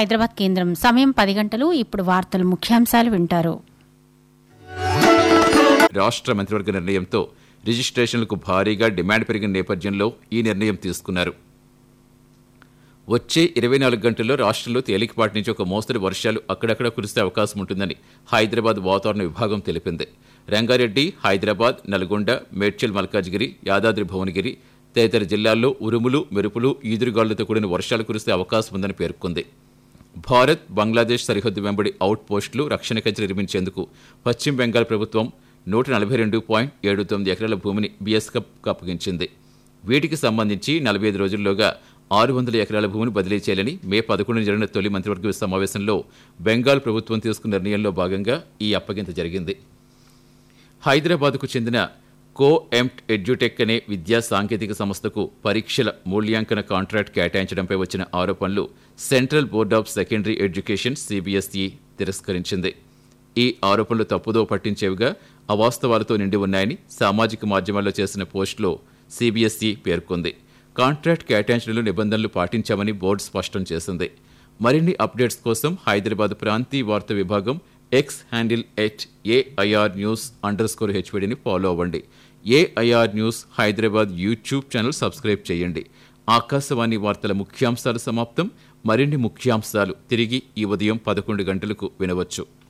హైదరాబాద్ కేంద్రం సమయం పది గంటలు ఇప్పుడు వార్తలు ముఖ్యాంశాలు వింటారు రాష్ట్ర మంత్రివర్గ నిర్ణయంతో రిజిస్ట్రేషన్లకు భారీగా డిమాండ్ పెరిగిన నేపథ్యంలో ఈ నిర్ణయం తీసుకున్నారు వచ్చే ఇరవై నాలుగు గంటల్లో రాష్ట్రంలో తేలికపాటి నుంచి ఒక మోస్తరు వర్షాలు అక్కడక్కడ కురిసే అవకాశం ఉంటుందని హైదరాబాద్ వాతావరణ విభాగం తెలిపింది రంగారెడ్డి హైదరాబాద్ నల్గొండ మేడ్చల్ మల్కాజ్గిరి యాదాద్రి భువనగిరి తదితర జిల్లాల్లో ఉరుములు మెరుపులు ఈదురుగాలులతో కూడిన వర్షాలు కురిసే అవకాశం ఉందని పేర్కొంది భారత్ బంగ్లాదేశ్ సరిహద్దు వెంబడి అవుట్ పోస్టులు రక్షణ కంచె నిర్మించేందుకు పశ్చిమ బెంగాల్ ప్రభుత్వం నూట నలభై రెండు పాయింట్ ఏడు తొమ్మిది ఎకరాల భూమిని బీఎస్కప్కు అప్పగించింది వీటికి సంబంధించి నలభై ఐదు రోజుల్లోగా ఆరు వందల ఎకరాల భూమిని బదిలీ చేయాలని మే పదకొండున జరిగిన తొలి మంత్రివర్గ సమావేశంలో బెంగాల్ ప్రభుత్వం తీసుకున్న నిర్ణయంలో భాగంగా ఈ అప్పగింత జరిగింది హైదరాబాద్కు చెందిన కో ఎంట్ ఎడ్యుటెక్ అనే విద్యా సాంకేతిక సంస్థకు పరీక్షల మూల్యాంకన కాంట్రాక్ట్ కేటాయించడంపై వచ్చిన ఆరోపణలు Central Board of Secondary Education CBSE తిరస్కరించింది ఈ ఆరోపణలు తప్పుదో పట్టించేవిగా అవాస్తవాలతో నిండి ఉన్నాయని సామాజిక మాధ్యమాల్లో చేసిన పోస్టులో సిబిఎస్ఈ పేర్కొంది కాంట్రాక్ట్ కేటాయించడంలో నిబంధనలు పాటించామని బోర్డు స్పష్టం చేసింది మరిన్ని అప్డేట్స్ కోసం హైదరాబాద్ ప్రాంతీయ వార్తా విభాగం X handle at AIR news under score హెచ్వడిని ఫాలో అవ్వండి AIR news Hyderabad YouTube channel subscribe చేయండి ఆకాశవాణి వార్తల ముఖ్యాంశాలు సమాప్తం మరిన్ని ముఖ్యాంశాలు తిరిగి ఈ ఉదయం పదకొండు గంటలకు వినవచ్చు